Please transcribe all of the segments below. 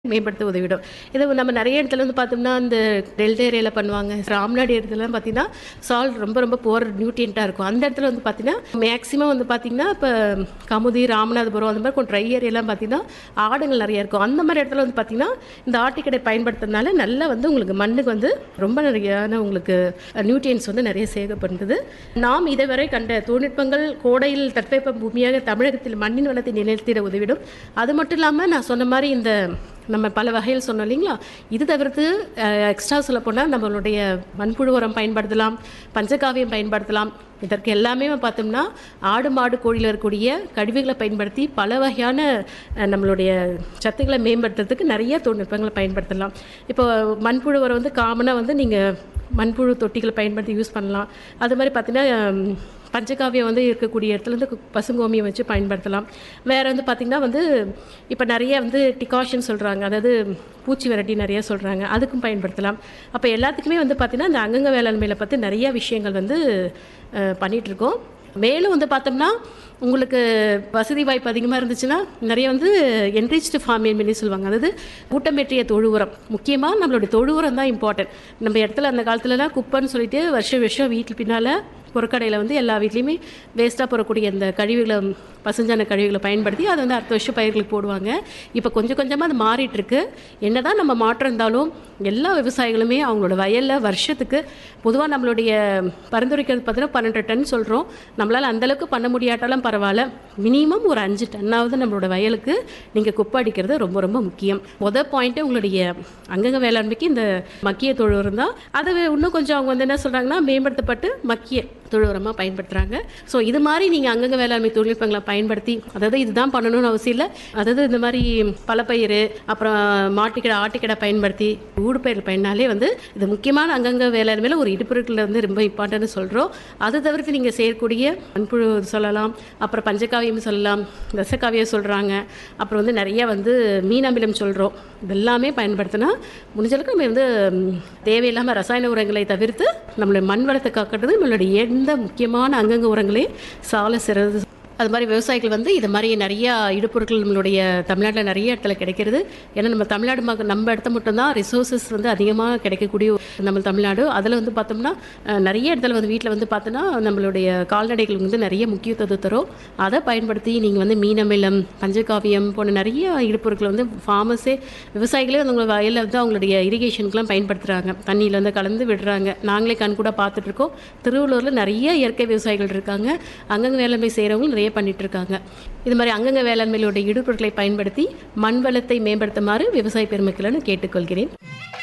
மேம்படுத்த உதவிடும் இதை நம்ம நிறைய இடத்துல வந்து பார்த்தோம்னா இந்த டெல்டா ஏரியாவில் பண்ணுவாங்க ராம்நாடு இடத்துலலாம் பார்த்தீங்கன்னா சால்ட் ரொம்ப ரொம்ப போர் நியூட்ரியண்ட்டாக இருக்கும் அந்த இடத்துல வந்து பார்த்தீங்கன்னா மேக்ஸிமம் வந்து பார்த்தீங்கன்னா இப்போ கமுதி ராமநாதபுரம் அந்த மாதிரி கொஞ்சம் ட்ரை ஏரியாலாம் பார்த்தீங்கன்னா ஆடுகள் நிறைய இருக்கும் அந்த மாதிரி இடத்துல வந்து பார்த்தீங்கன்னா இந்த ஆட்டுக்கடை பயன்படுத்துறதுனால நல்லா வந்து உங்களுக்கு மண்ணுக்கு வந்து ரொம்ப நிறையான உங்களுக்கு நியூட்ரியன்ஸ் வந்து நிறைய சேகப்படுது நாம் இதுவரை கண்ட தொழில்நுட்பங்கள் கோடையில் தட்பவெப்ப பூமியாக தமிழகத்தில் மண்ணின் வளத்தை நிலைத்திட உதவிடும் அது மட்டும் இல்லாமல் நான் சொன்ன மாதிரி இந்த நம்ம பல வகையில் சொன்னோம் இல்லைங்களா இது தவிர்த்து எக்ஸ்ட்ரா சொல்ல போனால் நம்மளுடைய மண்புழு உரம் பயன்படுத்தலாம் பஞ்சகாவியம் பயன்படுத்தலாம் இதற்கு எல்லாமே பார்த்தோம்னா ஆடு மாடு கோழியில் இருக்கக்கூடிய கழிவுகளை பயன்படுத்தி பல வகையான அஹ், நம்மளுடைய சத்துக்களை மேம்படுத்துறதுக்கு நிறைய தொழில்நுட்பங்களை பயன்படுத்தலாம் இப்போ மண்புழு உரம் வந்து காமனாக வந்து நீங்கள் மண்புழு தொட்டிகளை பயன்படுத்தி யூஸ் பண்ணலாம் அது மாதிரி பார்த்தீங்கன்னா ஹம், பஞ்சகாவியம் வந்து இருக்கக்கூடிய இடத்துல வந்து கு- பசுங்கோமியம் வச்சு பயன்படுத்தலாம் வேறு வந்து பார்த்திங்கன்னா வந்து இப்போ நிறைய வந்து டிகாஷன் சொல்கிறாங்க அதாவது பூச்சி விரட்டி நிறைய சொல்கிறாங்க அதுக்கும் பயன்படுத்தலாம் அப்போ எல்லாத்துக்குமே வந்து பார்த்திங்கன்னா இந்த அங்கங்க வேளாண்மையில் பற்றி நிறைய விஷயங்கள் வந்து அஹ், பண்ணிகிட்ருக்கோம் மேலும் வந்து பார்த்தோம்னா உங்களுக்கு வசதி வாய்ப்பு அதிகமாக இருந்துச்சுன்னா நிறைய வந்து என்ரிச்டு ஃபார்மிங் பண்ணி சொல்லுவாங்க அதாவது ஊட்டமேற்றிய தொழு உரம் முக்கியமாக நம்மளுடைய தொழு உரம் தான் இம்பார்ட்டன்ட் நம்ம இடத்துல அந்த காலத்துலலாம் குப்பைன்னு சொல்லிட்டு வருஷம் வருஷம் வீட்டு பின்னால் புறக்கடையில் வந்து எல்லா வீட்லேயுமே வேஸ்ட்டாக போடக்கூடிய அந்த கழிவுகளை பசுஞ்சான கழிவுகளை பயன்படுத்தி அதை வந்து அடுத்த வருஷம் பயிர்களுக்கு போடுவாங்க இப்போ கொஞ்சம் கொஞ்சமாக அது மாறிட்டு இருக்கு என்னதான் நம்ம மாற்றம் இருந்தாலும் எல்லா விவசாயிகளுமே அவங்களோட வயலில் வருஷத்துக்கு பொதுவாக நம்மளுடைய பரிந்துரைக்கிறது பார்த்தீங்கன்னா பன்னெண்டு டன் சொல்கிறோம் நம்மளால் அந்தளவுக்கு பண்ண முடியாட்டாலும் பரவாயில்ல மினிமம் ஒரு அஞ்சு டன்னாவது நம்மளோட வயலுக்கு நீங்கள் குப்பை அடிக்கிறது ரொம்ப ரொம்ப முக்கியம் முத பாயிண்ட்டு உங்களுடைய அங்கங்க வேளாண்மைக்கு இந்த மக்கிய தொழு உரம் தான் அதை இன்னும் கொஞ்சம் அவங்க வந்து என்ன சொல்கிறாங்கன்னா மேம்படுத்தப்பட்டு மக்கிய தொழு உரமாக பயன்படுத்துகிறாங்க ஸோ இது மாதிரி நீங்கள் அங்கங்க வேளாண்மை தொழில்நுட்பங்களை பயன்படுத்தி அதாவது இதுதான் பண்ணணும்னு அவசியம் இல்லை அதாவது இந்த மாதிரி பலப்பயிர் அப்புறம் மாட்டுக்கிட ஆட்டுக்கிட பயன்படுத்தி ஊடுபயிர் பயனாலே வந்து இது முக்கியமான அங்கங்க வேளாண்மையில் ஒரு இடுப்பொருட்களில் வந்து ரொம்ப இம்பார்ட்டன்ட்னு சொல்கிறோம் அது தவிர்த்து நீங்கள் செய்யக்கூடிய மண்புழு சொல்லலாம் அப்புறம் பஞ்சகாவியம் சொல்லலாம் ரசகாவியம் சொல்கிறாங்க அப்புறம் வந்து நிறைய வந்து மீன் அமிலம் சொல்கிறோம் இதெல்லாமே பயன்படுத்தினா முடிஞ்சளவுக்கு நம்ம வந்து ம், தேவையில்லாமல் ரசாயன உரங்களை தவிர்த்து நம்மளுடைய மண் வளத்தை காக்கிறது நம்மளுடைய எந்த முக்கியமான அங்கங்க உரங்களே சால சிறந்து அது மாதிரி விவசாயிகள் வந்து இது மாதிரி நிறைய இடுப்பொருட்கள் நம்மளுடைய தமிழ்நாட்டில் நிறைய இடத்துல கிடைக்கிறது ஏன்னா நம்ம தமிழ்நாடு மக நம்ம இடத்த மட்டும்தான் ரிசோர்ஸஸ் வந்து அதிகமாக கிடைக்கக்கூடிய நம்ம தமிழ்நாடு அதில் வந்து பார்த்தோம்னா அஹ், நிறைய இடத்துல வந்து வீட்டில் வந்து பார்த்தோன்னா நம்மளுடைய கால்நடைகளுக்கு வந்து நிறைய முக்கியத்துவம் தரும் அதை பயன்படுத்தி நீங்கள் வந்து மீனமிலம் பஞ்சகாவியம் போன்ற நிறைய இடுப்பொருட்களை வந்து ஃபார்மஸே விவசாயிகளே வந்து உங்கள் வயலில் வந்து அவங்களுடைய இரிகேஷனுக்குலாம் பயன்படுத்துகிறாங்க தண்ணியில் வந்து கலந்து விடுறாங்க நாங்களே கண் கூட பார்த்துட்ருக்கோம் திருவள்ளூரில் நிறைய இயற்கை விவசாயிகள் இருக்காங்க அங்கங்க வேளாண்மை செய்கிறவங்க நிறைய பண்ணிட்டு இருக்காங்க இது மாதிரி அங்கங்க வேளாண்மையோட இடுபொருட்களை பயன்படுத்தி மண் வளத்தை மேம்படுத்துமாறு விவசாய பெருமக்களை நான் கேட்டுக்கொள்கிறேன்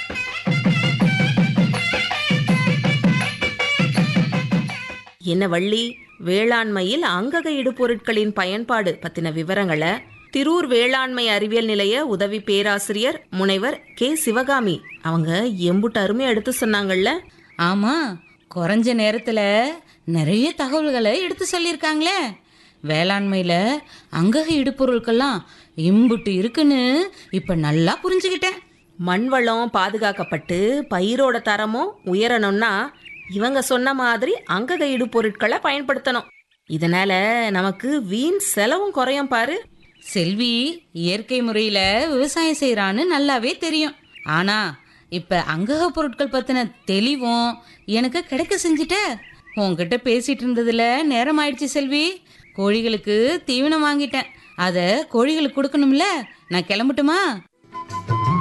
என்ன வள்ளி வேளாண்மையில் அங்கக இடுபொருட்களின் பயன்பாடு பத்தின விவரங்களை திரூர் வேளாண்மை அறிவியல் நிலைய உதவி பேராசிரியர் முனைவர் கே சிவகாமி அவங்க எம்புட்டு அருமையா எடுத்து சொன்னாங்கல்ல ஆமா குறைஞ்ச நேரத்துல நிறைய தகவல்களை எடுத்து சொல்லியிருக்காங்களே வேளாண்மையில அங்கக இடுபொருட்கள்லாம் இம்புட்டு இருக்குன்னு இப்ப நல்லா புரிஞ்சுக்கிட்டேன் மண் வளம் பாதுகாக்கப்பட்டு பயிரோட தரமும் உயரணும்னா இவங்க சொன்ன மாதிரி அங்கக இடுபொருட்களை பயன்படுத்தணும் இதனால நமக்கு வீண் செலவும் குறையும் பாரு செல்வி இயற்கை முறையில விவசாயம் செய்யறான்னு நல்லாவே தெரியும் ஆனா இப்ப அங்கக பொருட்கள் பத்தின தெளிவும் எனக்கு கிடைக்க செஞ்சுட்ட உன்கிட்ட பேசிட்டு இருந்ததுல நேரம் ஆயிடுச்சு செல்வி கோழிகளுக்கு தீவனம் வாங்கிட்டேன் அத கோழிகளுக்கு கொடுக்கணும்ல நான் கிளம்பட்டுமா